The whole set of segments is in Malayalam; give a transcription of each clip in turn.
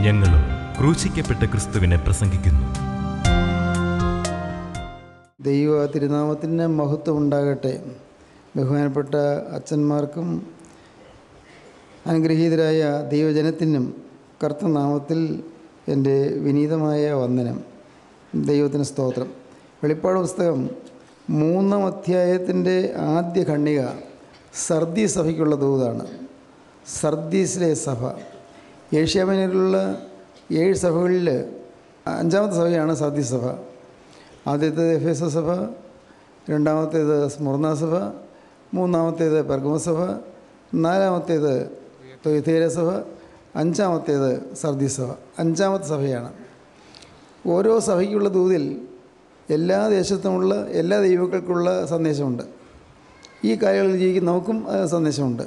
ഞങ്ങളും ക്രൂശിക്കപ്പെട്ട ക്രിസ്തുവിനെ പ്രസംഗിക്കുന്നു ദൈവ തിരുനാമത്തിന് മഹത്വം ഉണ്ടാകട്ടെ ബഹുമാനപ്പെട്ട അച്ഛന്മാർക്കും അനുഗ്രഹീതരായ ദൈവജനത്തിനും കർത്തനാമത്തിൽ എൻ്റെ വിനീതമായ വന്ദനം ദൈവത്തിന് സ്തോത്രം വെളിപ്പാട് പുസ്തകം മൂന്നാം അധ്യായത്തിൻ്റെ ആദ്യ ഖണ്ണിക സർദി സഭയ്ക്കുള്ള ദൂതാണ് സർദീസിലെ സഭ ഏഷ്യാമേനിലുള്ള ഏഴ് സഭകളിൽ അഞ്ചാമത്തെ സഭയാണ് സർദി സഭ ആദ്യത്തേത് എഫ് എസ് സഭ രണ്ടാമത്തേത് സ്മർണ സഭ മൂന്നാമത്തേത് പെർഗമസഭ നാലാമത്തേത് തൊയ്തേര സഭ അഞ്ചാമത്തേത് സർദി സഭ അഞ്ചാമത്തെ സഭയാണ് ഓരോ സഭയ്ക്കുള്ള ദൂതിൽ എല്ലാ ദേശത്തുമുള്ള എല്ലാ ദൈവങ്ങൾക്കുള്ള സന്ദേശമുണ്ട് ഈ കാലങ്ങളിൽ ജീവിക്കുന്ന നമുക്കും ആ സന്ദേശമുണ്ട്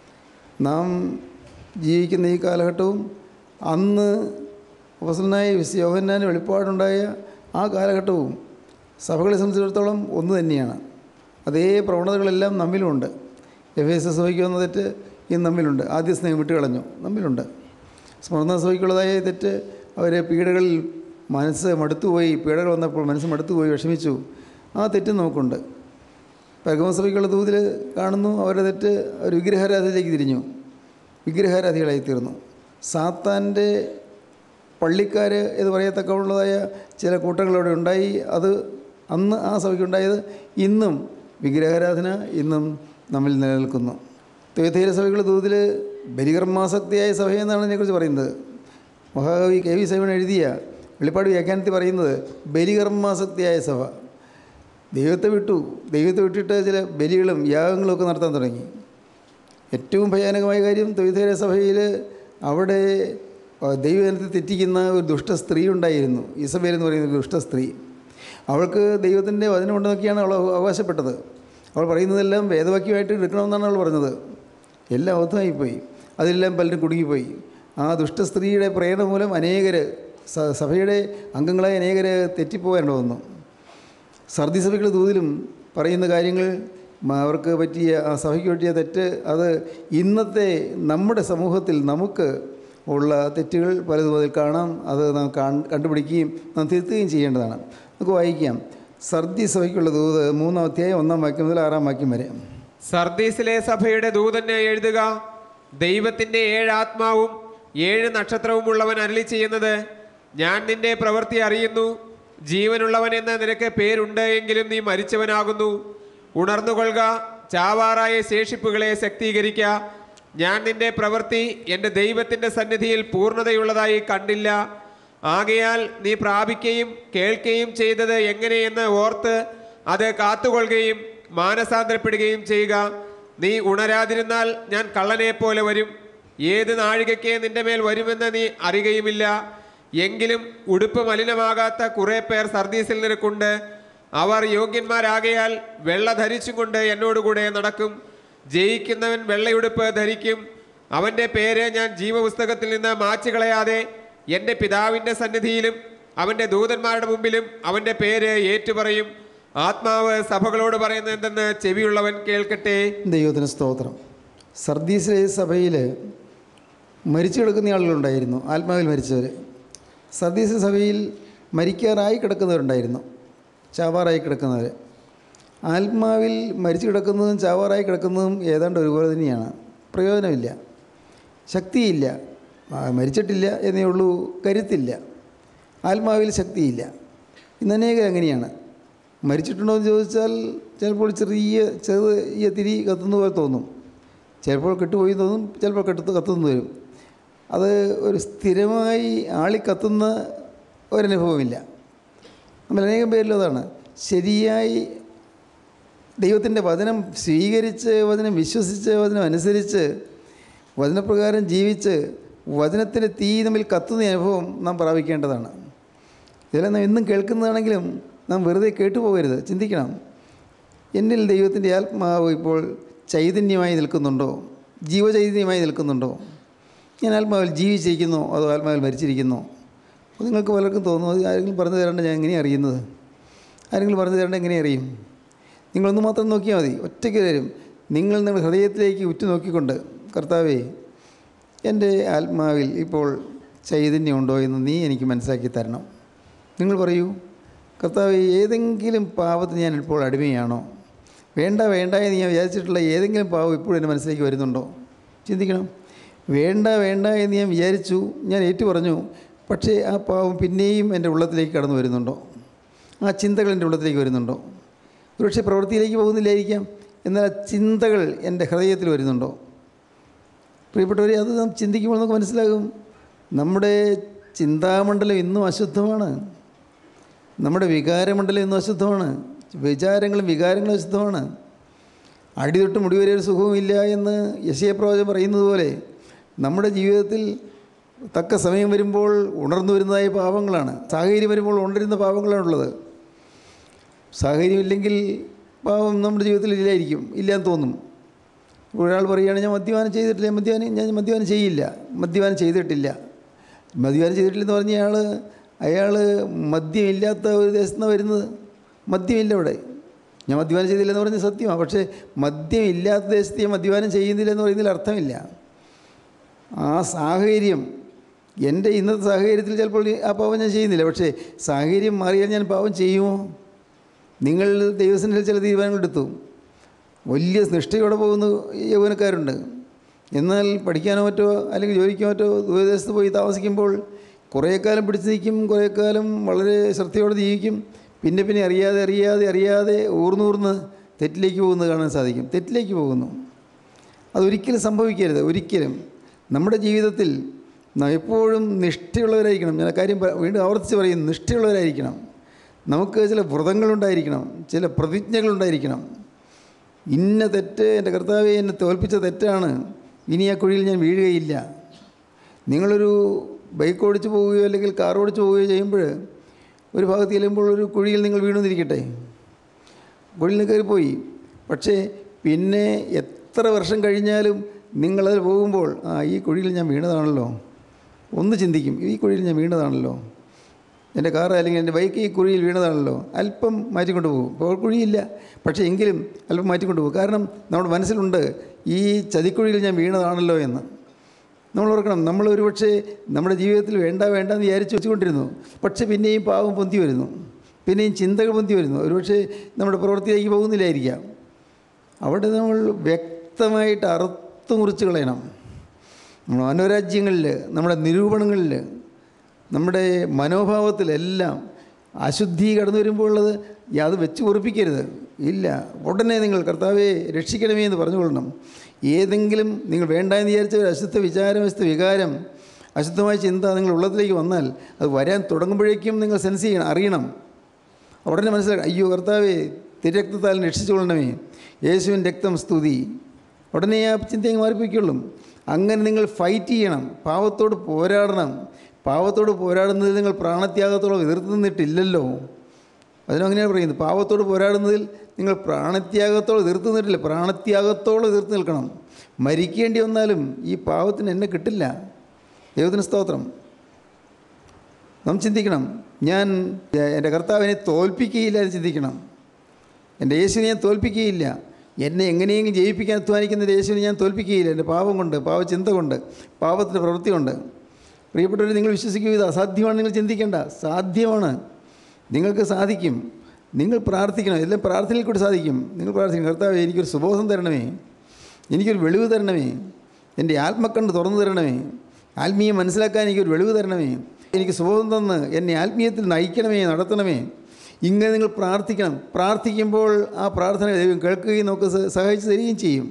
നാം ജീവിക്കുന്ന ഈ കാലഘട്ടവും അന്ന് അപ്പസനായ യോഹന്നാന് വെളിപ്പാടുണ്ടായ ആ കാലഘട്ടവും സഭകളെ സംബന്ധിച്ചിടത്തോളം ഒന്ന് തന്നെയാണ് അതേ പ്രവണതകളെല്ലാം നമ്മിലുമുണ്ട് എഫ് എസ് എസ് സഭയ്ക്ക് വന്ന തെറ്റ് ഇന്ന് നമ്മിലുണ്ട് ആദ്യ സ്നേഹം വിട്ടുകളഞ്ഞു നമ്മിലുണ്ട് സ്മരണ സഭയ്ക്കുള്ളതായ തെറ്റ് അവർ പീഡകളിൽ മനസ്സ് മടുത്തുപോയി പീഡകൾ വന്നപ്പോൾ മനസ്സ് മടുത്തുപോയി വിഷമിച്ചു ആ തെറ്റും നമുക്കുണ്ട് പെർഗമസഭയ്ക്കുള്ള ദൂതിൽ കാണുന്നു അവരുടെ തെറ്റ് അവർ വിഗ്രഹാരാധനയിലേക്ക് തിരിഞ്ഞു വിഗ്രഹാരാധികളായി തീർന്നു സാത്താൻ്റെ പള്ളിക്കാർ എന്ന് പറയത്തക്കമുള്ളതായ ചില കൂട്ടങ്ങൾ അവിടെ ഉണ്ടായി അത് അന്ന് ആ സഭയ്ക്കുണ്ടായത് ഇന്നും വിഗ്രഹാരാധന ഇന്നും നമ്മിൽ നിലനിൽക്കുന്നു ത്വൈതീര സഭയ്ക്കുള്ള ദൂതിൽ ബലികർമാസക്തിയായ സഭയെന്നാണ് ഇതിനെക്കുറിച്ച് പറയുന്നത് മഹാകവി കെ വി സൈവൻ എഴുതിയ വെളിപ്പാട് വ്യാഖ്യാനത്തിൽ പറയുന്നത് ബലികർമാസക്തിയായ സഭ ദൈവത്തെ വിട്ടു ദൈവത്തെ വിട്ടിട്ട് ചില ബലികളും യാഗങ്ങളും ഒക്കെ നടത്താൻ തുടങ്ങി ഏറ്റവും ഭയാനകമായ കാര്യം തൊയ്തേര സഭയിൽ അവിടെ ദൈവജനത്തെ തെറ്റിക്കുന്ന ഒരു ദുഷ്ട സ്ത്രീ ഉണ്ടായിരുന്നു ഇസബേൽ എന്ന് പറയുന്ന ഒരു ദുഷ്ട സ്ത്രീ അവൾക്ക് ദൈവത്തിൻ്റെ വചനമുണ്ടെന്നൊക്കെയാണ് അവൾ അവകാശപ്പെട്ടത് അവൾ പറയുന്നതെല്ലാം വേദവാക്യമായിട്ട് എടുക്കണമെന്നാണ് അവൾ പറഞ്ഞത് എല്ലാം അബദ്ധമായിപ്പോയി അതിലെല്ലാം പലരും കുടുങ്ങിപ്പോയി ആ ദുഷ്ട സ്ത്രീയുടെ പ്രേരണ മൂലം അനേകർ സഭയുടെ അംഗങ്ങളായ അനേകർ തെറ്റിപ്പോകാനുണ്ട് വന്നു സർദി സഭയ്ക്കുള്ള ദൂതിലും പറയുന്ന കാര്യങ്ങൾ മ- അവർക്ക് പറ്റിയ ആ സഭയ്ക്ക് പറ്റിയ തെറ്റ് അത് ഇന്നത്തെ നമ്മുടെ സമൂഹത്തിൽ നമുക്ക് ഉള്ള തെറ്റുകൾ പലതും അതിൽ കാണാം അത് നാം കാൺ- കണ്ടുപിടിക്കുകയും നാം തിരുത്തുകയും ചെയ്യേണ്ടതാണ് നമുക്ക് വായിക്കാം സർദി സഭയ്ക്കുള്ള ദൂത് മൂന്നാം അധ്യായം ഒന്നാം വാക്യം മുതൽ ആറാം വാക്യം വരെ സർദീസിലെ സഭയുടെ ദൂതനെ എഴുതുക ദൈവത്തിന്റെ ഏഴ് ആത്മാവും ഏഴ് നക്ഷത്രവും ഉള്ളവൻ അരളി ചെയ്യുന്നത് ഞാൻ നിന്റെ പ്രവൃത്തി അറിയുന്നു ജീവനുള്ളവൻ എന്ന നിനക്ക് പേരുണ്ട് എങ്കിലും നീ മരിച്ചവനാകുന്നു ഉണർന്നുകൊള്ളുക ചാവാറായ ശേഷിപ്പുകളെ ശക്തീകരിക്ക ഞാൻ നിന്റെ പ്രവൃത്തി എൻ്റെ ദൈവത്തിൻ്റെ സന്നിധിയിൽ പൂർണ്ണതയുള്ളതായി കണ്ടില്ല ആകയാൽ നീ പ്രാപിക്കുകയും കേൾക്കുകയും ചെയ്തത് എങ്ങനെയെന്ന് ഓർത്ത് അത് കാത്തുകൊള്ളുകയും മാനസാന്തരപ്പെടുകയും ചെയ്യുക നീ ഉണരാതിരുന്നാൽ ഞാൻ കള്ളനെ പോലെ വരും ഏത് നാഴികയ്ക്ക് നിന്റെ മേൽ വരുമെന്ന് നീ അറിയുകയുമില്ല എങ്കിലും ഉടുപ്പ് മലിനമാകാത്ത കുറെ പേർ സർദീസിൽ നിനക്കുണ്ട് അവർ യോഗ്യന്മാരാകയാൽ വെള്ള ധരിച്ചും കൊണ്ട് എന്നോടുകൂടെ നടക്കും ജയിക്കുന്നവൻ വെള്ളയുടുപ്പ് ധരിക്കും അവൻ്റെ പേര് ഞാൻ ജീവപുസ്തകത്തിൽ നിന്ന് മാച്ചുകളയാതെ എൻ്റെ പിതാവിൻ്റെ സന്നിധിയിലും അവൻ്റെ ദൂതന്മാരുടെ മുമ്പിലും അവൻ്റെ പേര് ഏറ്റുപറയും ആത്മാവ് സഭകളോട് പറയുന്നത് എന്തെന്ന് ചെവിയുള്ളവൻ കേൾക്കട്ടെ ദൈവത്തിന് സ്തോത്രം സർദീസിലെ സഭയിൽ മരിച്ചു കിടക്കുന്ന ആളുകളുണ്ടായിരുന്നു ആത്മാവിൽ മരിച്ചവർ സർദീസ് സഭയിൽ മരിക്കാറായി കിടക്കുന്നവരുണ്ടായിരുന്നു ചാവാറായി കിടക്കുന്നവർ ആത്മാവിൽ മരിച്ചു കിടക്കുന്നതും ചാവാറായി കിടക്കുന്നതും ഏതാണ്ട് ഒരുപോലെ തന്നെയാണ് പ്രയോജനമില്ല ശക്തിയില്ല ആ, മരിച്ചിട്ടില്ല എന്നേ ഉള്ളൂ കരുത്തില്ല ആത്മാവിൽ ശക്തിയില്ല ഇന്ന് അനേകം അങ്ങനെയാണ് മരിച്ചിട്ടുണ്ടോ എന്ന് ചോദിച്ചാൽ ചിലപ്പോൾ ചെറിയ ചെറിയ തിരി കത്തുന്ന പോലെ തോന്നും ചിലപ്പോൾ കെട്ടുപോയി തോന്നും ചിലപ്പോൾ കെട്ടു കത്തുന്നു വരും അത് ഒരു സ്ഥിരമായി ആളി കത്തുന്ന ഒരനുഭവമില്ല നമ്മൾ അനേകം പേരിലും അതാണ് ശരിയായി ദൈവത്തിൻ്റെ വചനം സ്വീകരിച്ച് വചനം വിശ്വസിച്ച് വചനം അനുസരിച്ച് വചനപ്രകാരം ജീവിച്ച് വചനത്തിൻ്റെ തീ തമ്മിൽ കത്തുന്ന അനുഭവം നാം പ്രാപിക്കേണ്ടതാണ് ഇതെല്ലാം നാം എന്നും കേൾക്കുന്നതാണെങ്കിലും നാം വെറുതെ കേട്ടുപോകരുത് ചിന്തിക്കണം എന്നിൽ ദൈവത്തിൻ്റെ ആത്മാവ് ഇപ്പോൾ ചൈതന്യമായി നിൽക്കുന്നുണ്ടോ ജീവചൈതന്യമായി നിൽക്കുന്നുണ്ടോ ഞാൻ ആത്മാവിൽ ജീവിച്ചിരിക്കുന്നോ അതോ ആത്മാവിൽ മരിച്ചിരിക്കുന്നോ അപ്പോൾ നിങ്ങൾക്ക് പലർക്കും തോന്നുന്നു അത് ആരെങ്കിലും പറഞ്ഞു തരേണ്ട ഞാൻ എങ്ങനെയാണ് അറിയുന്നത് ആരെങ്കിലും പറഞ്ഞു തരേണ്ട എങ്ങനെ അറിയും നിങ്ങളൊന്ന് മാത്രം നോക്കിയാൽ മതി ഒറ്റയ്ക്ക് തരും നിങ്ങൾ നിങ്ങളുടെ ഹൃദയത്തിലേക്ക് ഉറ്റു നോക്കിക്കൊണ്ട് കർത്താവേ എൻ്റെ ആത്മാവിൽ ഇപ്പോൾ ചൈതന്യമുണ്ടോ എന്ന് നീ എനിക്ക് മനസ്സിലാക്കി തരണം നിങ്ങൾ പറയൂ കർത്താവ് ഏതെങ്കിലും പാപത്തിന് ഞാൻ ഇപ്പോൾ അടിമയാണോ വേണ്ട വേണ്ട എന്ന് ഞാൻ വിചാരിച്ചിട്ടുള്ള ഏതെങ്കിലും പാവം ഇപ്പോഴും എൻ്റെ മനസ്സിലേക്ക് വരുന്നുണ്ടോ ചിന്തിക്കണം വേണ്ട വേണ്ട എന്ന് ഞാൻ വിചാരിച്ചു ഞാൻ ഏറ്റു പറഞ്ഞു പക്ഷേ ആ പാവം പിന്നെയും എൻ്റെ ഉള്ളത്തിലേക്ക് കടന്നു വരുന്നുണ്ടോ ആ ചിന്തകൾ എൻ്റെ ഉള്ളത്തിലേക്ക് വരുന്നുണ്ടോ ഒരുപക്ഷെ പ്രവൃത്തിയിലേക്ക് പോകുന്നില്ലായിരിക്കാം എന്നാൽ ആ ചിന്തകൾ എൻ്റെ ഹൃദയത്തിൽ വരുന്നുണ്ടോ പ്രിയപ്പെട്ടവരെ അത് നാം ചിന്തിക്കുമ്പോൾ നമുക്ക് മനസ്സിലാകും നമ്മുടെ ചിന്താമണ്ഡലം ഇന്നും അശുദ്ധമാണ് നമ്മുടെ വികാരമണ്ഡലം ഇന്നും അശുദ്ധമാണ് വിചാരങ്ങളും വികാരങ്ങളും അശുദ്ധമാണ് അടിതൊട്ട് മുടി വരെ ഒരു സുഖവുമില്ല എന്ന് യശയപ്രവചനം പറയുന്നത് പോലെ നമ്മുടെ ജീവിതത്തിൽ തക്ക സമയം വരുമ്പോൾ ഉണർന്നു വരുന്നതായ പാപങ്ങളാണ് സാഹചര്യം വരുമ്പോൾ ഉണരുന്ന പാപങ്ങളാണുള്ളത് സാഹചര്യമില്ലെങ്കിൽ പാവം നമ്മുടെ ജീവിതത്തിൽ ഇല്ലായിരിക്കും ഇല്ലാന്ന് തോന്നും ഇപ്പോൾ ഒരാൾ പറയുകയാണ് ഞാൻ മദ്യപാനം ചെയ്തിട്ടില്ല മദ്യപാനം ഞാൻ മദ്യപാനം ചെയ്യില്ല മദ്യപാനം ചെയ്തിട്ടില്ല മദ്യപാനം ചെയ്തിട്ടില്ലെന്ന് പറഞ്ഞ അയാൾ അയാൾ മദ്യമില്ലാത്ത ഒരു ദേശത്ത് നിന്നാണ് വരുന്നത് മദ്യമില്ല അവിടെ ഞാൻ മദ്യപാനം ചെയ്തില്ലെന്ന് പറഞ്ഞത് സത്യമാണ് പക്ഷേ മദ്യമില്ലാത്ത ദേശത്ത് ഞാൻ മദ്യപാനം ചെയ്യുന്നില്ല എന്ന് പറയുന്നതിൽ അർത്ഥമില്ല ആ സാഹചര്യം എൻ്റെ ഇന്നത്തെ സാഹചര്യത്തിൽ ചിലപ്പോൾ ആ പാവം ഞാൻ ചെയ്യുന്നില്ല പക്ഷേ സാഹചര്യം മാറിയാൽ ഞാൻ പാവം ചെയ്യുമോ നിങ്ങൾ ദൈവസന്നിധിയിൽ ചില തീരുമാനങ്ങൾ എടുത്തു വലിയ നിഷ്ഠയോടെ പോകുന്ന യൗവനക്കാരുണ്ട് എന്നാൽ പഠിക്കാനോ മറ്റോ അല്ലെങ്കിൽ ജോലിക്കോ മറ്റോ ദൂരദേശത്ത് പോയി താമസിക്കുമ്പോൾ കുറേ കാലം പിടിച്ചു നിൽക്കും കുറേ കാലം വളരെ ശ്രദ്ധയോടെ ജീവിക്കും പിന്നെ പിന്നെ അറിയാതെ അറിയാതെ അറിയാതെ ഊർന്നൂർന്ന് തെറ്റിലേക്ക് പോകുന്നത് കാണാൻ സാധിക്കും തെറ്റിലേക്ക് പോകുന്നു അതൊരിക്കലും സംഭവിക്കരുത് ഒരിക്കലും നമ്മുടെ ജീവിതത്തിൽ നാം എപ്പോഴും നിഷ്ഠയുള്ളവരായിരിക്കണം ഞാൻ ആ കാര്യം പ- വീണ്ടും ആവർത്തിച്ച് പറയും നിഷ്ഠയുള്ളവരായിരിക്കണം നമുക്ക് ചില വ്രതങ്ങളുണ്ടായിരിക്കണം ചില പ്രതിജ്ഞകളുണ്ടായിരിക്കണം ഇന്ന തെറ്റ് എൻ്റെ കർത്താവെ എന്നെ തോൽപ്പിച്ച തെറ്റാണ് ഇനി ആ കുഴിയിൽ ഞാൻ വീഴുകയില്ല നിങ്ങളൊരു ബൈക്ക് ഓടിച്ച് പോവുകയോ അല്ലെങ്കിൽ കാർ ഓടിച്ച് പോവുകയോ ചെയ്യുമ്പോൾ ഒരു ഭാഗത്ത് ചെല്ലുമ്പോൾ ഒരു കുഴിയിൽ നിങ്ങൾ വീണെന്നിരിക്കട്ടെ കുഴിയിൽ നിന്ന് കയറിപ്പോയി പക്ഷേ പിന്നെ എത്ര വർഷം കഴിഞ്ഞാലും നിങ്ങളതിൽ പോകുമ്പോൾ ആ ഈ കുഴിയിൽ ഞാൻ വീണതാണല്ലോ ഒന്ന് ചിന്തിക്കും ഈ കുഴിയിൽ ഞാൻ വീണതാണല്ലോ എൻ്റെ കാർ അല്ലെങ്കിൽ എൻ്റെ ബൈക്ക് ഈ കുഴിയിൽ വീണതാണല്ലോ അല്പം മാറ്റിക്കൊണ്ട് പോകും ഇപ്പോൾ കുഴിയില്ല പക്ഷേ എങ്കിലും അല്പം മാറ്റിക്കൊണ്ട് പോകും കാരണം നമ്മുടെ മനസ്സിലുണ്ട് ഈ ചതിക്കുഴിയിൽ ഞാൻ വീണതാണല്ലോ എന്ന് നമ്മൾ ഓർക്കണം നമ്മൾ ഒരുപക്ഷെ നമ്മുടെ ജീവിതത്തിൽ വേണ്ട വേണ്ട എന്ന് വിചാരിച്ച് വെച്ചുകൊണ്ടിരുന്നു പക്ഷേ പിന്നെയും പാവം പൊന്തി വരുന്നു പിന്നെയും ചിന്തകൾ പൊന്തി വരുന്നു ഒരുപക്ഷെ നമ്മുടെ പ്രവൃത്തിയിലേക്ക് പോകുന്നില്ലായിരിക്കാം അവിടെ നമ്മൾ വ്യക്തമായിട്ട് അറുത്ത് മുറിച്ച് കളയണം നമ്മുടെ മനോരാജ്യങ്ങളിൽ നമ്മുടെ നിരൂപണങ്ങളിൽ നമ്മുടെ മനോഭാവത്തിലെല്ലാം അശുദ്ധി കടന്നു വരുമ്പോൾ ഉള്ളത് അത് വെച്ച് ഉറപ്പിക്കരുത് ഇല്ല ഉടനെ നിങ്ങൾ കർത്താവെ രക്ഷിക്കണമേ എന്ന് പറഞ്ഞുകൊള്ളണം ഏതെങ്കിലും നിങ്ങൾ വേണ്ട എന്ന് വിചാരിച്ച ഒരു അശുദ്ധ വിചാരം അശുദ്ധ വികാരം അശുദ്ധമായ ചിന്ത നിങ്ങൾ ഉള്ളതിലേക്ക് വന്നാൽ അത് വരാൻ തുടങ്ങുമ്പോഴേക്കും നിങ്ങൾ സെൻസ് ചെയ്യണം അറിയണം ഉടനെ മനസ്സിലാക്കണം അയ്യോ കർത്താവെ തിരക്തത്താൽ രക്ഷിച്ചുകൊള്ളണമേ യേശുവിൻ രക്തം സ്തുതി ഉടനെ ആ ചിന്തയെ മാറിപ്പോയിക്കൊള്ളും അങ്ങനെ നിങ്ങൾ ഫൈറ്റ് ചെയ്യണം പാവത്തോട് പോരാടണം പാവത്തോട് പോരാടുന്നതിൽ നിങ്ങൾ പ്രാണത്യാഗത്തോളം എതിർത്ത് നിന്നിട്ടില്ലല്ലോ അതിനങ്ങനെയാണ് പറയുന്നത് പാവത്തോട് പോരാടുന്നതിൽ നിങ്ങൾ പ്രാണത്യാഗത്തോളം എതിർത്ത് നിന്നിട്ടില്ല പ്രാണത്യാഗത്തോളം എതിർത്ത് നിൽക്കണം മരിക്കേണ്ടി വന്നാലും ഈ പാവത്തിന് എന്നെ കിട്ടില്ല ദൈവത്തിന് സ്തോത്രം നാം ചിന്തിക്കണം ഞാൻ എൻ്റെ കർത്താവിനെ തോൽപ്പിക്കുകയില്ല എന്ന് ചിന്തിക്കണം എൻ്റെ യേശുവിനെ ഞാൻ തോൽപ്പിക്കുകയില്ല എന്നെ എങ്ങനെയെങ്കിലും ജയിപ്പിക്കാൻ അധ്വാനിക്കുന്ന ഒരു യേശുവിനെ ഞാൻ തോൽപ്പിക്കുകയില്ല എൻ്റെ പാപം കൊണ്ട് പാവചിന്ത കൊണ്ട് പാപത്തിൻ്റെ പ്രവൃത്തി കൊണ്ട് പ്രിയപ്പെട്ടവർ നിങ്ങൾ വിശ്വസിക്കുക ഇത് അസാധ്യമാണ് നിങ്ങൾ ചിന്തിക്കേണ്ട സാധ്യമാണ് നിങ്ങൾക്ക് സാധിക്കും നിങ്ങൾ പ്രാർത്ഥിക്കണം എല്ലാം പ്രാർത്ഥനയിൽ കൂടി സാധിക്കും നിങ്ങൾ പ്രാർത്ഥിക്കണം കർത്താവ് എനിക്കൊരു സുബോധം തരണമേ എനിക്കൊരു വെളിവ് തരണമേ എൻ്റെ ആത്മക്കണ്ണ് തുറന്നു തരണമേ ആത്മീയം മനസ്സിലാക്കാൻ എനിക്കൊരു വെളിവ് തരണമേ എനിക്ക് സുബോധം തന്ന് എന്നെ ആത്മീയത്തിൽ നയിക്കണമേ നടത്തണമേ ഇങ്ങനെ നിങ്ങൾ പ്രാർത്ഥിക്കണം പ്രാർത്ഥിക്കുമ്പോൾ ആ പ്രാർത്ഥന ദൈവം കേൾക്കുകയും നമുക്ക് സ- സഹായിച്ച് തരികയും ചെയ്യും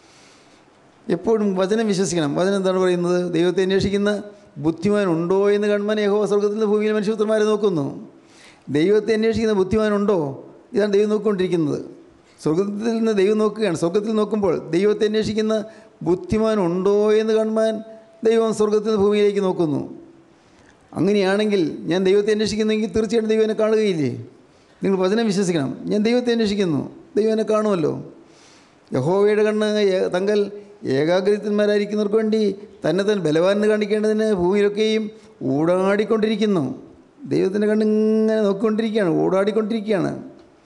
എപ്പോഴും വചനം വിശ്വസിക്കണം വചനം എന്താണ് പറയുന്നത് ദൈവത്തെ അന്വേഷിക്കുന്ന ബുദ്ധിമാൻ ഉണ്ടോ എന്ന് കാണുവാൻ യഹോവ സ്വർഗത്തിൽ നിന്ന് ഭൂമിയിൽ മനുഷ്യപുത്രന്മാരെ നോക്കുന്നു ദൈവത്തെ അന്വേഷിക്കുന്ന ബുദ്ധിമാനുണ്ടോ ഇതാണ് ദൈവം നോക്കിക്കൊണ്ടിരിക്കുന്നത് സ്വർഗത്തിൽ നിന്ന് ദൈവം നോക്കുകയാണ് സ്വർഗത്തിൽ നോക്കുമ്പോൾ ദൈവത്തെ അന്വേഷിക്കുന്ന ബുദ്ധിമാൻ ഉണ്ടോ എന്ന് കാണുവാൻ ദൈവം സ്വർഗത്തിൽ നിന്ന് ഭൂമിയിലേക്ക് നോക്കുന്നു അങ്ങനെയാണെങ്കിൽ ഞാൻ ദൈവത്തെ അന്വേഷിക്കുന്നെങ്കിൽ തീർച്ചയായിട്ടും ദൈവം എന്നെ കാണുകയില്ലേ നിങ്ങൾ വചനം വിശ്വസിക്കണം ഞാൻ ദൈവത്തെ അന്വേഷിക്കുന്നു ദൈവം എന്നെ കാണുമല്ലോ യഹോവയുടെ കണ്ണ് ഏ- തങ്കൽ ഏകാഗ്രതന്മാരായിരിക്കുന്നവർക്ക് വേണ്ടി തന്നെ തന്നെ ബലവാനെന്ന് കാണിക്കേണ്ടതിന് ഭൂമിയിലൊക്കെയും ഊടാടിക്കൊണ്ടിരിക്കുന്നു ദൈവത്തിൻ്റെ കണ്ണ് ഇങ്ങനെ നോക്കിക്കൊണ്ടിരിക്കുകയാണ് ഊടാടിക്കൊണ്ടിരിക്കുകയാണ്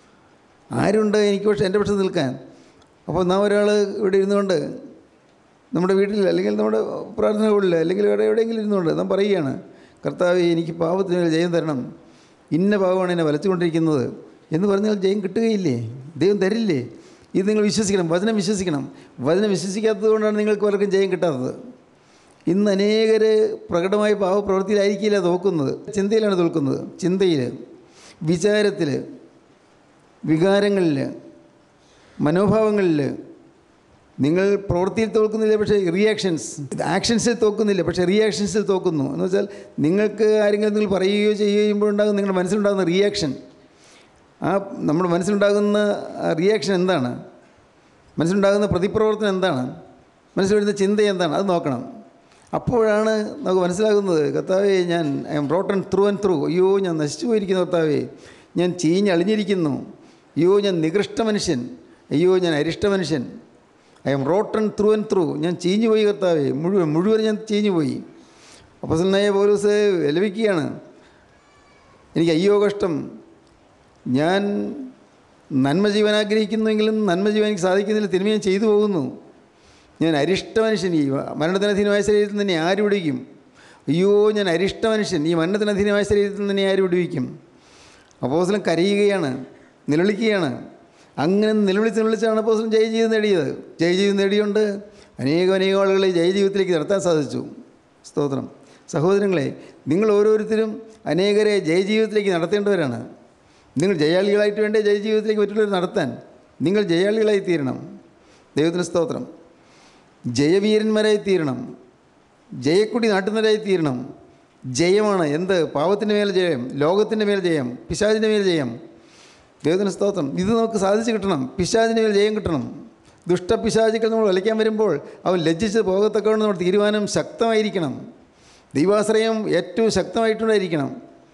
ആരുണ്ട് എനിക്ക് പക്ഷേ എൻ്റെ പക്ഷത്ത് നിൽക്കാൻ അപ്പോൾ നാം ഒരാൾ ഇവിടെ ഇരുന്നുകൊണ്ട് നമ്മുടെ വീട്ടിൽ അല്ലെങ്കിൽ നമ്മുടെ പ്രാർത്ഥന ഹോളിൽ അല്ലെങ്കിൽ എവിടെ എവിടെയെങ്കിലും ഇരുന്നുകൊണ്ട് നാം പറയുകയാണ് കർത്താവ് എനിക്ക് പാപത്തിന് മേൽ ജയം തരണം ഇന്ന പാവമാണ് എന്നെ വലച്ചുകൊണ്ടിരിക്കുന്നത് എന്ന് പറഞ്ഞാൽ ജയം കിട്ടുകയില്ലേ ദൈവം തരില്ലേ ഇത് നിങ്ങൾ വിശ്വസിക്കണം വചനം വിശ്വസിക്കണം വചനം വിശ്വസിക്കാത്തത് കൊണ്ടാണ് നിങ്ങൾക്ക് പലർക്കും ജയം കിട്ടാത്തത് ഇന്ന് അനേകർ പ്രകടമായ പാവപ്രവൃത്തിയിലായിരിക്കില്ല തോക്കുന്നത് ചിന്തയിലാണ് തോൽക്കുന്നത് ചിന്തയിൽ വിചാരത്തിൽ വികാരങ്ങളിൽ മനോഭാവങ്ങളിൽ നിങ്ങൾ പ്രവൃത്തിയിൽ തോൽക്കുന്നില്ല പക്ഷേ റിയാക്ഷൻസ് ആക്ഷൻസിൽ തോക്കുന്നില്ല പക്ഷേ റിയാക്ഷൻസിൽ തോക്കുന്നു എന്ന് വെച്ചാൽ നിങ്ങൾക്ക് ആരെങ്കിലും നിങ്ങൾ പറയുകയോ ചെയ്യുകയോ ചെയ്യുമ്പോഴുണ്ടാകുന്ന നിങ്ങളുടെ മനസ്സിലുണ്ടാകുന്ന റിയാക്ഷൻ ആ നമ്മുടെ മനസ്സിലുണ്ടാകുന്ന റിയാക്ഷൻ എന്താണ് മനസ്സിലുണ്ടാകുന്ന പ്രതിപ്രവർത്തനം എന്താണ് മനസ്സിൽ വരുന്ന ചിന്ത എന്താണ് അത് നോക്കണം അപ്പോഴാണ് നമുക്ക് മനസ്സിലാകുന്നത് കർത്താവേ ഞാൻ I'm rotten through and through അയ്യോ ഞാൻ നശിച്ചു പോയിരിക്കുന്നു കർത്താവേ ഞാൻ ചീഞ്ഞളിഞ്ഞിരിക്കുന്നു അയ്യോ ഞാൻ നികൃഷ്ട മനുഷ്യൻ അയ്യോ ഞാൻ അരിഷ്ട മനുഷ്യൻ I'm rotten through and through ഞാൻ ചീഞ്ഞു പോയി കർത്താവേ മുഴുവൻ മുഴുവൻ ഞാൻ ചീഞ്ഞു പോയി അപ്പസനായ പോലീസ് ലഭിക്കുകയാണ് എനിക്ക് അയ്യോ കഷ്ടം ഞാൻ നന്മ ജീവൻ ആഗ്രഹിക്കുന്നുവെങ്കിലും നന്മ ജീവൻ എനിക്ക് സാധിക്കുന്നില്ല തിന്മ ഞാൻ ചെയ്തു പോകുന്നു ഞാൻ അരിഷ്ട മനുഷ്യൻ ഈ മരണത്തിനധീനമായ ശരീരത്തിൽ നിന്ന് ആര് വിടുവിക്കും അയ്യോ ഞാൻ അരിഷ്ട മനുഷ്യൻ ഈ മരണത്തിനധീനമായ ശരീരത്തിൽ നിന്ന് ആര് വിടുവിക്കും അപ്പോസലം കരയുകയാണ് നിലവിളിക്കുകയാണ് അങ്ങനെ നിലവിളിച്ച് നിലവിളിച്ചാണ് അപ്പോസലം ജയജീവിതം നേടിയത് ജയജീവിതം നേടിയുകൊണ്ട് അനേകം അനേകം ആളുകളെ ജയജീവിതത്തിലേക്ക് നടത്താൻ സാധിച്ചു സ്തോത്രം സഹോദരങ്ങളെ നിങ്ങൾ ഓരോരുത്തരും അനേകരെ ജയജീവിതത്തിലേക്ക് നടത്തേണ്ടവരാണ് നിങ്ങൾ ജയാളികളായിട്ട് വേണ്ടേ ജയജീവിതത്തിലേക്ക് മറ്റുള്ളവർ നടത്താൻ നിങ്ങൾ ജയാളികളായി തീരണം ദൈവത്തിന് സ്തോത്രം ജയവീരന്മാരായി തീരണം ജയക്കുടി നാട്ടുന്നവരായി തീരണം ജയമാണ് എന്ത് പാവത്തിൻ്റെ മേൽ ജയം ലോകത്തിൻ്റെ മേൽ ജയം പിശാചിൻ്റെ മേൽ ജയം ദൈവത്തിന് സ്തോത്രം ഇത് നമുക്ക് സാധിച്ചു കിട്ടണം പിശാചിൻ്റെ മേൽ ജയം കിട്ടണം ദുഷ്ടപിശാചികൾ നമ്മൾ വലയ്ക്കാൻ വരുമ്പോൾ അവൻ ലജ്ജിച്ച് പോകത്തക്കവണ്ണം നമ്മുടെ തീരുമാനം ശക്തമായിരിക്കണം ദൈവാശ്രയം ഏറ്റവും ശക്തമായിട്ടുണ്ടായിരിക്കണം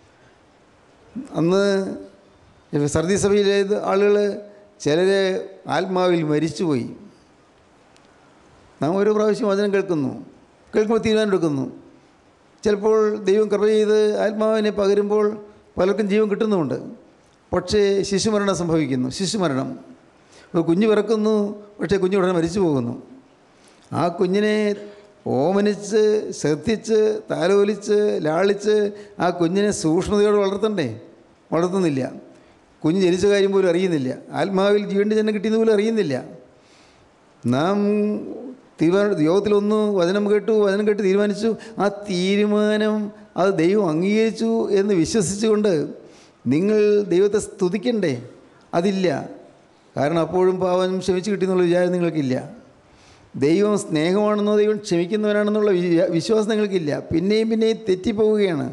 അന്ന് സർദി സഭയിലെ ആളുകൾ ചിലർ ആത്മാവിൽ മരിച്ചുപോയി നാം ഓരോ പ്രാവശ്യം വചനം കേൾക്കുന്നു കേൾക്കുമ്പോൾ തീരുമാനം എടുക്കുന്നു ചിലപ്പോൾ ദൈവം കൃപ ചെയ്ത് ആത്മാവിനെ പകരുമ്പോൾ പലർക്കും ജീവൻ കിട്ടുന്നുമുണ്ട് പക്ഷേ ശിശുമരണം സംഭവിക്കുന്നു ശിശുമരണം ഒരു കുഞ്ഞ് പിറക്കുന്നു പക്ഷേ കുഞ്ഞ് ഉടനെ മരിച്ചു പോകുന്നു ആ കുഞ്ഞിനെ ഓമനിച്ച് ശ്രദ്ധിച്ച് താലോലിച്ച് ലാളിച്ച് ആ കുഞ്ഞിനെ സൂക്ഷ്മതയോടെ വളർത്തണ്ടേ വളർത്തുന്നില്ല കുഞ്ഞ് ജനിച്ച കാര്യം പോലും അറിയുന്നില്ല ആത്മാവിൽ ജീവൻ്റെ ജനം കിട്ടിയെന്ന് പോലും അറിയുന്നില്ല നാം തീരുമാനം യോഗത്തിലൊന്ന് വചനം കേട്ടു വചനം കേട്ട് തീരുമാനിച്ചു ആ തീരുമാനം അത് ദൈവം അംഗീകരിച്ചു എന്ന് വിശ്വസിച്ചുകൊണ്ട് നിങ്ങൾ ദൈവത്തെ സ്തുതിക്കണ്ടേ അതില്ല കാരണം അപ്പോഴും പാവം ക്ഷമിച്ച് കിട്ടിയെന്നുള്ള വിചാരം നിങ്ങൾക്കില്ല ദൈവം സ്നേഹമാണെന്നോ ദൈവം ക്ഷമിക്കുന്നവനാണെന്നുള്ള വി- വിശ്വാസം നിങ്ങൾക്കില്ല പിന്നെയും പിന്നെയും തെറ്റിപ്പോവുകയാണ്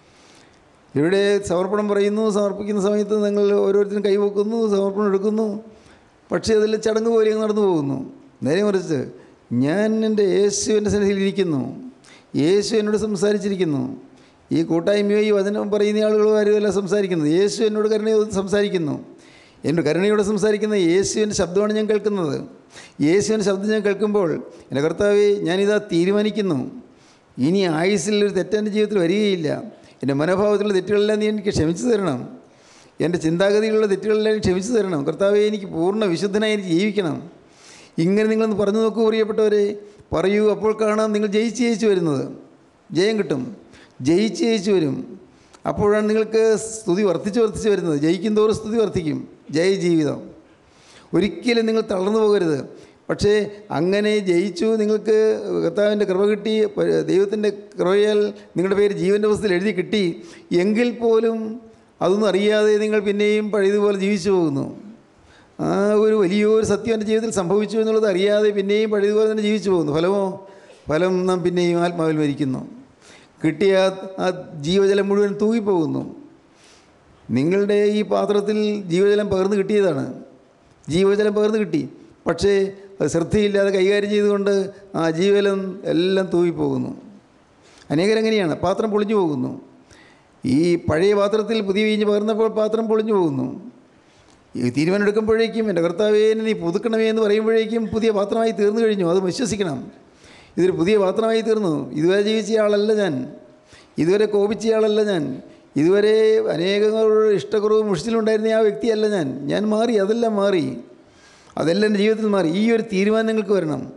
ഇവിടെ സമർപ്പണം പറയുന്നു സമർപ്പിക്കുന്ന സമയത്ത് നിങ്ങൾ ഓരോരുത്തരും കൈവെക്കുന്നു സമർപ്പണം എടുക്കുന്നു പക്ഷേ അതിൽ ചടങ്ങ് പോലെ അങ്ങ് നടന്നു പോകുന്നു നേരെ മറിച്ച് ഞാൻ എൻ്റെ യേശുവിൻ്റെ സന്നിധിയിൽ ഇരിക്കുന്നു യേശു എന്നോട് സംസാരിച്ചിരിക്കുന്നു ഈ കൂട്ടായ്മയോ ഈ വചനം പറയുന്ന ആളുകളോ ആരുമല്ല സംസാരിക്കുന്നത് യേശു എന്നോട് കരുണയോട് സംസാരിക്കുന്നു എന്നോട് കരുണയോടെ സംസാരിക്കുന്ന യേശുവിൻ്റെ ശബ്ദമാണ് ഞാൻ കേൾക്കുന്നത് യേശുവിൻ്റെ ശബ്ദം ഞാൻ കേൾക്കുമ്പോൾ എൻ്റെ കർത്താവെ ഞാനിതാ തീരുമാനിക്കുന്നു ഇനി ആയുസ്സിൽ ഒരു തെറ്റെൻ്റെ ജീവിതത്തിൽ വരികയില്ല എൻ്റെ മനോഭാവത്തിലുള്ള തെറ്റുകളെല്ലാം നീ എനിക്ക് ക്ഷമിച്ചു തരണം എൻ്റെ ചിന്താഗതിയിലുള്ള തെറ്റുകളെല്ലാം എനിക്ക് ക്ഷമിച്ചു തരണം കർത്താവെ എനിക്ക് പൂർണ്ണ വിശുദ്ധനായി എനിക്ക് ജീവിക്കണം ഇങ്ങനെ നിങ്ങളൊന്ന് പറഞ്ഞു നോക്കൂ പ്രിയപ്പെട്ടവരെ പറയൂ അപ്പോൾ കാണാം നിങ്ങൾ ജയിച്ച് ജയിച്ച് വരുന്നത് ജയം കിട്ടും ജയിച്ച് ജയിച്ച് വരും അപ്പോഴാണ് നിങ്ങൾക്ക് സ്തുതി വർദ്ധിച്ച് വർദ്ധിച്ച് വരുന്നത് ജയിക്കും തോറും സ്തുതി വർദ്ധിക്കും ജയ ജീവിതം ഒരിക്കലും നിങ്ങൾ തളർന്നു പോകരുത് പക്ഷേ അങ്ങനെ ജയിച്ചു നിങ്ങൾക്ക് കർത്താവിൻ്റെ കൃപ കിട്ടി പ- ദൈവത്തിൻ്റെ കൃപയാൽ നിങ്ങളുടെ പേര് ജീവൻ്റെ പുസ്തകത്തിൽ എഴുതി കിട്ടി എങ്കിൽ പോലും അതൊന്നും അറിയാതെ നിങ്ങൾ പിന്നെയും പഴയതുപോലെ ജീവിച്ചു പോകുന്നു ആ ഒരു വലിയൊരു സത്യം എൻ്റെ ജീവിതത്തിൽ സംഭവിച്ചു എന്നുള്ളത് അറിയാതെ പിന്നെയും പഴയതുപോലെ തന്നെ ജീവിച്ചു പോകുന്നു ഫലമോ ഫലം നാം പിന്നെയും ആത്മാവിൽ മരിക്കുന്നു കിട്ടിയ ആ- ആ ജീവജലം മുഴുവൻ തൂങ്ങിപ്പോകുന്നു നിങ്ങളുടെ ഈ പാത്രത്തിൽ ജീവജലം പകർന്നു കിട്ടിയതാണ് ജീവജലം പകർന്നു കിട്ടി പക്ഷേ അത് ശ്രദ്ധയില്ലാതെ കൈകാര്യം ചെയ്തുകൊണ്ട് ആ ജീവജലം എല്ലാം തൂങ്ങിപ്പോകുന്നു അനേകരങ്ങനെയാണ് പാത്രം പൊളിഞ്ഞു പോകുന്നു ഈ പഴയ പാത്രത്തിൽ പുതിയ വീഞ്ഞ് പകർന്നപ്പോൾ പാത്രം പൊളിഞ്ഞു പോകുന്നു ഈ തീരുമാനം എടുക്കുമ്പോഴേക്കും എൻ്റെ കർത്താവേ എന്നെ നീ പുതുക്കണമേ എന്ന് പറയുമ്പോഴേക്കും പുതിയ പാത്രമായി തീർന്നു കഴിഞ്ഞു അത് വിശ്വസിക്കണം ഇതൊരു പുതിയ പാത്രമായി തീർന്നു ഇതുവരെ ജീവിച്ച ആളല്ല ഞാൻ ഇതുവരെ കോപിച്ച ആളല്ല ഞാൻ ഇതുവരെ അനേകങ്ങളോട് ഇഷ്ടക്കുറവും മുഷിച്ചിലുണ്ടായിരുന്ന ആ വ്യക്തിയല്ല ഞാൻ ഞാൻ മാറി അതെല്ലാം മാറി അതെല്ലാം എൻ്റെ ജീവിതത്തിൽ മാറി ഈ ഒരു തീരുമാനം നിങ്ങൾക്ക് വരണം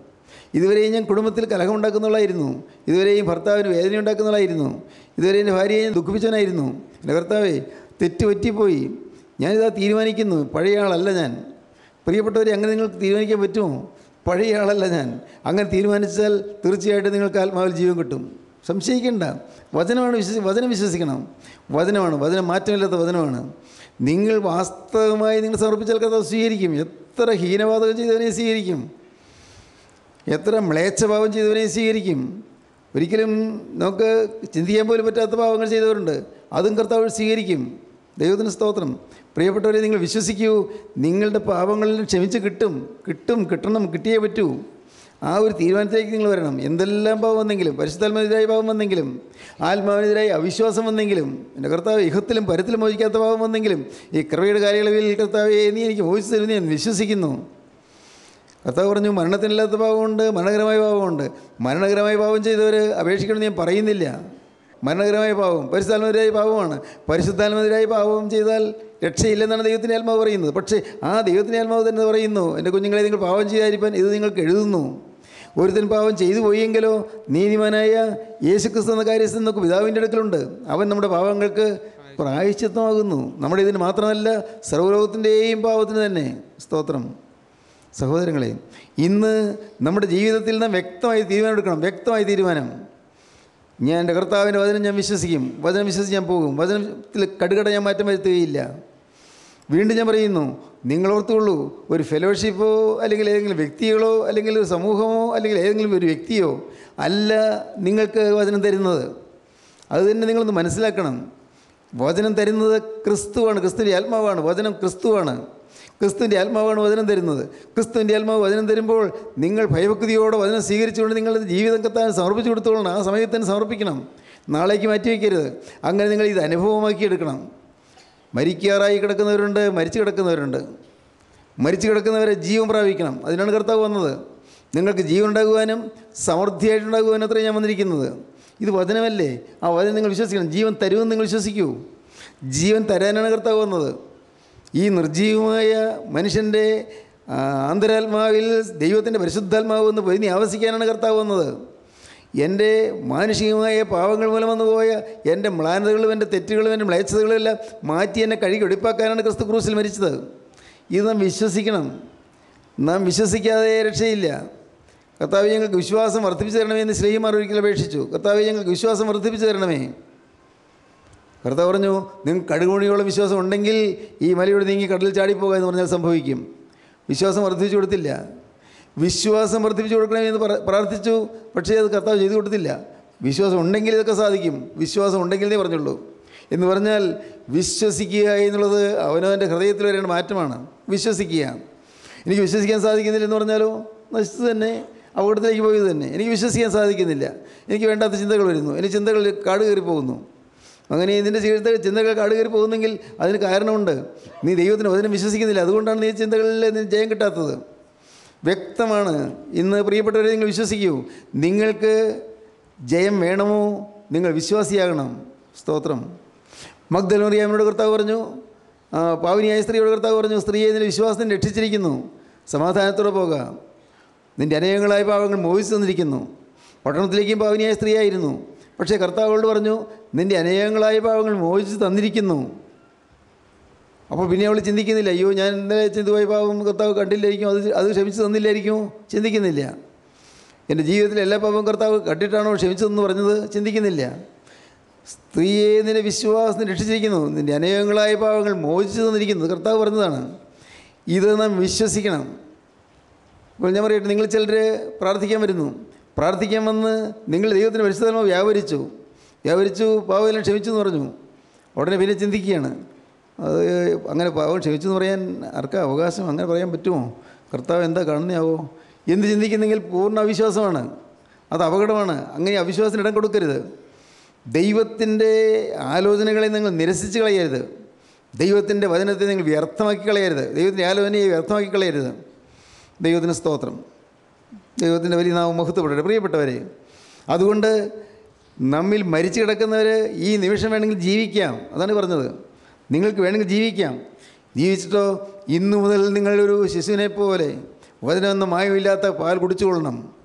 ഇതുവരെയും ഞാൻ കുടുംബത്തിൽ കലഹമുണ്ടാക്കുന്നവളായിരുന്നു ഇതുവരെയും ഭർത്താവിന് വേദന ഉണ്ടാക്കുന്നവളായിരുന്നു ഇതുവരെ എൻ്റെ ഭാര്യയെ ഞാൻ ദുഃഖിപ്പിച്ചവനായിരുന്നു എൻ്റെ ഭർത്താവേ തെറ്റ് പറ്റിപ്പോയി ഞാനിതാ തീരുമാനിക്കുന്നു പഴയ ആളല്ല ഞാൻ പ്രിയപ്പെട്ടവരെ അങ്ങനെ നിങ്ങൾക്ക് തീരുമാനിക്കാൻ പറ്റുമോ പഴയ ആളല്ല ഞാൻ അങ്ങനെ തീരുമാനിച്ചാൽ തീർച്ചയായിട്ടും നിങ്ങൾക്ക് ആത്മാവിൽ ജീവൻ കിട്ടും സംശയിക്കേണ്ട വചനമാണ് വിശ്വസി വചനം വിശ്വസിക്കണം വചനമാണ് വചനം മാറ്റമില്ലാത്ത വചനമാണ് നിങ്ങൾ വാസ്തവമായി നിങ്ങൾ സമർപ്പിച്ചാൽ കർത്താവ് സ്വീകരിക്കും എത്ര ഹീനവാദകം ചെയ്തവനെ സ്വീകരിക്കും എത്ര മ്ലേച്ഛഭാവം ചെയ്തവനെ സ്വീകരിക്കും ഒരിക്കലും നമുക്ക് ചിന്തിക്കാൻ പോലും പറ്റാത്ത പാവങ്ങൾ ചെയ്തവരുണ്ട് അതും കർത്താവ് സ്വീകരിക്കും ദൈവത്തിന് സ്തോത്രം പ്രിയപ്പെട്ടവരെ നിങ്ങൾ വിശ്വസിക്കൂ നിങ്ങളുടെ പാപങ്ങളിൽ ക്ഷമിച്ച് കിട്ടും കിട്ടും കിട്ടണം കിട്ടിയേ പറ്റൂ ആ ഒരു തീരുമാനത്തിലേക്ക് നിങ്ങൾ വരണം എന്തെല്ലാം പാവം വന്നെങ്കിലും പരിശുദ്ധാത്മാവിനെതിരായ പാവം വന്നെങ്കിലും ആത്മാവിനെതിരായ അവിശ്വാസം വന്നെങ്കിലും എൻ്റെ കർത്താവ് ഇഹത്തിലും പരത്തിലും മോചിക്കാത്ത പാവം വന്നെങ്കിലും ഈ കൃപയുടെ കാലയളവിൽ കർത്താവ് നീ എനിക്ക് മോചിച്ചു തരുമെന്ന് ഞാൻ വിശ്വസിക്കുന്നു കർത്താവ് പറഞ്ഞു മരണത്തിനില്ലാത്ത പാവമുണ്ട് മരണകരമായ പാവമുണ്ട് മരണകരമായ പാവം ചെയ്തവർ അപേക്ഷിക്കണമെന്ന് ഞാൻ പറയുന്നില്ല മരണകരമായ പാവം പരിശുദ്ധാത്മതിരായ പാവമാണ് പരിശുദ്ധാത്മതിരായ പാവം ചെയ്താൽ രക്ഷയില്ലെന്നാണ് ദൈവത്തിൻ്റെ ആത്മാവ് പറയുന്നത് പക്ഷേ ആ ദൈവത്തിൻ്റെ ആത്മാവ് തന്നെ പറയുന്നു എൻ്റെ കുഞ്ഞുങ്ങളെ നിങ്ങൾ പാവം ചെയ്യാതിരിക്കാൻ ഇത് നിങ്ങൾക്ക് എഴുതുന്നു ഒരുത്തൻ പാവം ചെയ്തു പോയെങ്കിലോ നീതിമാനായ യേശുക്രിസ്തു എന്ന കാര്യസ്ഥൻ നമുക്ക് പിതാവിൻ്റെ അടുക്കലുണ്ട് അവൻ നമ്മുടെ പാവങ്ങൾക്ക് പ്രായശ്ചിത്തമാകുന്നു നമ്മുടെ ഇതിന് മാത്രമല്ല സർവ്വലോകത്തിൻ്റെയും പാവത്തിന് തന്നെ സ്തോത്രം സഹോദരങ്ങളെ ഇന്ന് നമ്മുടെ ജീവിതത്തിൽ നാം വ്യക്തമായി തീരുമാനം എടുക്കണം വ്യക്തമായ തീരുമാനം ഞാൻ എൻ്റെ കർത്താവിൻ്റെ വചനം ഞാൻ വിശ്വസിക്കും വചനം വിശ്വസിച്ച് ഞാൻ പോകും വചനത്തിൽ കടുകട ഞാൻ മാറ്റം വരുത്തുകയില്ല വീണ്ടും ഞാൻ പറയുന്നു നിങ്ങൾ ഓർത്തുകൊള്ളൂ ഒരു ഫെലോഷിപ്പോ അല്ലെങ്കിൽ ഏതെങ്കിലും വ്യക്തികളോ അല്ലെങ്കിൽ ഒരു സമൂഹമോ അല്ലെങ്കിൽ ഏതെങ്കിലും ഒരു വ്യക്തിയോ അല്ല നിങ്ങൾക്ക് വചനം തരുന്നത് അത് തന്നെ നിങ്ങളൊന്ന് മനസ്സിലാക്കണം വചനം തരുന്നത് ക്രിസ്തുവാണ് ക്രിസ്തുവിൻ്റെ ആത്മാവാണ് വചനം ക്രിസ്തുവാണ് ക്രിസ്തുവിൻ്റെ ആത്മാവാണ് വചനം തരുന്നത് ക്രിസ്തുവിൻ്റെ ആത്മാവ് വചനം തരുമ്പോൾ നിങ്ങൾ ഭയഭക്തിയോടെ വചനം സ്വീകരിച്ചുകൊണ്ട് നിങ്ങളുടെ ജീവിതം കത്താൻ സമർപ്പിച്ചു കൊടുത്തോളണം ആ സമയത്ത് തന്നെ സമർപ്പിക്കണം നാളേക്ക് മാറ്റി വയ്ക്കരുത് അങ്ങനെ നിങ്ങൾ ഇത് അനുഭവമാക്കി എടുക്കണം മരിക്കാറായി കിടക്കുന്നവരുണ്ട് മരിച്ചു കിടക്കുന്നവരുണ്ട് മരിച്ചു കിടക്കുന്നവരെ ജീവൻ പ്രാപിക്കണം അതിനാണ് കർത്താവ് വന്നത് നിങ്ങൾക്ക് ജീവൻ ഉണ്ടാകുവാനും സമൃദ്ധിയായിട്ടുണ്ടാകുവാനും അത്രയും ഞാൻ വന്നിരിക്കുന്നത് ഇത് വചനമല്ലേ ആ വചനം നിങ്ങൾ വിശ്വസിക്കണം ജീവൻ തരുമെന്ന് നിങ്ങൾ വിശ്വസിക്കൂ ജീവൻ തരാനാണ് കർത്താവ് വന്നത് ഈ നിർജീവമായ മനുഷ്യൻ്റെ ആ, അന്തരാത്മാവിൽ ദൈവത്തിൻ്റെ പരിശുദ്ധാത്മാവ് എന്ന് പൊതിഞ്ഞ് ആവസിക്കാനാണ് കർത്താവ് വന്നത് എൻ്റെ മാനുഷികമായ പാവങ്ങൾ മൂലം വന്നു പോയ എൻ്റെ മ്ലാനതകളും എൻ്റെ തെറ്റുകളും എൻ്റെ മ്ലേച്ഛതകളും എല്ലാം മാറ്റി എന്നെ കഴുകി ഒടിപ്പാക്കാനാണ് ക്രിസ്തു ക്രൂസിൽ മരിച്ചത് ഇത് നാം വിശ്വസിക്കണം നാം വിശ്വസിക്കാതെ രക്ഷയില്ല കർത്താവ് ഞങ്ങൾക്ക് വിശ്വാസം വർദ്ധിപ്പിച്ചു തരണമേ എന്ന് സ്നേഹിമാർ ഒരിക്കൽ അപേക്ഷിച്ചു കർത്താവ് ഞങ്ങൾക്ക് വിശ്വാസം വർദ്ധിപ്പിച്ചു തരണമേ കർത്താവ് പറഞ്ഞു നിങ്ങൾക്ക് കടുകുമണിയോളം വിശ്വാസം ഉണ്ടെങ്കിൽ ഈ മലയോട് നീങ്ങി കടലിൽ ചാടിപ്പോകുക എന്ന് പറഞ്ഞാൽ സംഭവിക്കും വിശ്വാസം വർദ്ധിപ്പിച്ചു കൊടുത്തില്ല വിശ്വാസം വർദ്ധിപ്പിച്ചു കൊടുക്കണമെന്ന് പറ- പ്രാർത്ഥിച്ചു പക്ഷേ അത് കർത്താവ് ചെയ്തു കൊടുത്തില്ല വിശ്വാസം ഉണ്ടെങ്കിൽ ഇതൊക്കെ സാധിക്കും വിശ്വാസം ഉണ്ടെങ്കിലേ പറഞ്ഞുള്ളൂ എന്ന് പറഞ്ഞാൽ വിശ്വസിക്കുക എന്നുള്ളത് അവനവൻ്റെ ഹൃദയത്തിൽ വരേണ്ട മാറ്റമാണ് വിശ്വസിക്കുക എനിക്ക് വിശ്വസിക്കാൻ സാധിക്കുന്നില്ല എന്ന് പറഞ്ഞാലോ നശിച്ചു തന്നെ അപകടത്തിലേക്ക് പോയത് തന്നെ എനിക്ക് വിശ്വസിക്കാൻ സാധിക്കുന്നില്ല എനിക്ക് വേണ്ടാത്ത ചിന്തകൾ വരുന്നു എനിക്ക് ചിന്തകൾ കാട് കയറി പോകുന്നു അങ്ങനെ ഇതിൻ്റെ ചിന്ത ചിന്തകൾ കാട് കയറി പോകുന്നെങ്കിൽ അതിന് കാരണമുണ്ട് നീ ദൈവത്തിന് വചനം വിശ്വസിക്കുന്നില്ല അതുകൊണ്ടാണ് നീ ചിന്തകളിൽ നിന്ന് ജയം കിട്ടാത്തത് വ്യക്തമാണ് ഇന്ന് പ്രിയപ്പെട്ടവരെ നിങ്ങൾ വിശ്വസിക്കൂ നിങ്ങൾക്ക് ജയം വേണമോ നിങ്ങൾ വിശ്വാസിയാകണം സ്തോത്രം മഗ്ദലോറിയാമിനോട് കർത്താവ് പറഞ്ഞു ആ, പാവനിയായ സ്ത്രീയോട് കർത്താവ് പറഞ്ഞു സ്ത്രീയെ നിന്റെ വിശ്വാസത്തിന് രക്ഷിച്ചിരിക്കുന്നു സമാധാനത്തോടെ പോകാം നിൻ്റെ അനേകങ്ങളായ പാവങ്ങൾ മോഹിച്ചു തന്നിരിക്കുന്നു പട്ടണത്തിലേക്കും പാവനിയായ സ്ത്രീയായിരുന്നു പക്ഷേ കർത്താവോട് പറഞ്ഞു നിൻ്റെ അനേകങ്ങളായ പാവങ്ങൾ മോഹിച്ചു തന്നിരിക്കുന്നു അപ്പോൾ പിന്നെ അവൾ ചിന്തിക്കുന്നില്ല അയ്യോ ഞാൻ ഇന്നലെ ചിന്തുപോയ പാവം കർത്താവ് കണ്ടില്ലായിരിക്കും അത് അത് ക്ഷമിച്ചു തന്നില്ലായിരിക്കും ചിന്തിക്കുന്നില്ല എൻ്റെ ജീവിതത്തിൽ എല്ലാ പാവവും കർത്താവ് കണ്ടിട്ടാണോ ക്ഷമിച്ചതെന്ന് പറഞ്ഞത് ചിന്തിക്കുന്നില്ല സ്ത്രീയെ നിന്റെ വിശ്വാസത്തിന് രക്ഷിച്ചിരിക്കുന്നു നിൻ്റെ അനേകങ്ങളായ പാവങ്ങൾ മോചിച്ചു തന്നിരിക്കുന്നു കർത്താവ് പറഞ്ഞതാണ് ഇത് നാം വിശ്വസിക്കണം ഇപ്പോൾ ഞാൻ പറയട്ടെ നിങ്ങൾ ചിലർ പ്രാർത്ഥിക്കാൻ വരുന്നു പ്രാർത്ഥിക്കാൻ വന്ന് നിങ്ങൾ ദൈവത്തിന് പരിശുദ്ധമോ വ്യാപരിച്ചു വ്യാപരിച്ചു പാവമെല്ലാം ക്ഷമിച്ചു എന്ന് പറഞ്ഞു ഉടനെ പിന്നെ ചിന്തിക്കുകയാണ് അത് അങ്ങനെ പാവം ക്ഷമിച്ചു എന്ന് പറയാൻ ആർക്കാ അവകാശം അങ്ങനെ പറയാൻ പറ്റുമോ കർത്താവ് എന്താ കാണുന്നയാവോ എന്ത് ചിന്തിക്കുന്നെങ്കിൽ പൂർണ്ണ അവിശ്വാസമാണ് അത് അപകടമാണ് അങ്ങനെ അവിശ്വാസത്തിന് ഇടം കൊടുക്കരുത് ദൈവത്തിൻ്റെ ആലോചനകളെ നിങ്ങൾ നിരസിച്ച് കളയരുത് ദൈവത്തിൻ്റെ വചനത്തെ നിങ്ങൾ വ്യർത്ഥമാക്കി കളയരുത് ദൈവത്തിൻ്റെ ആലോചനയെ വ്യർത്ഥമാക്കി കളയരുത് ദൈവത്തിന് സ്തോത്രം ദൈവത്തിൻ്റെ വലിയ നാമം മഹത്വപ്പെടട്ടെ പ്രിയപ്പെട്ടവരെ അതുകൊണ്ട് നമ്മിൽ മരിച്ചു കിടക്കുന്നവർ ഈ നിമിഷം വേണമെങ്കിൽ ജീവിക്കാം അതാണ് പറഞ്ഞത് നിങ്ങൾക്ക് വേണമെങ്കിൽ ജീവിക്കാം ജീവിച്ചിട്ടോ ഇന്നു മുതൽ നിങ്ങളൊരു ശിശുവിനെ പോലെ വചനമെന്ന മായമില്ലാത്ത പാൽ കുടിച്ചുകൊള്ളണം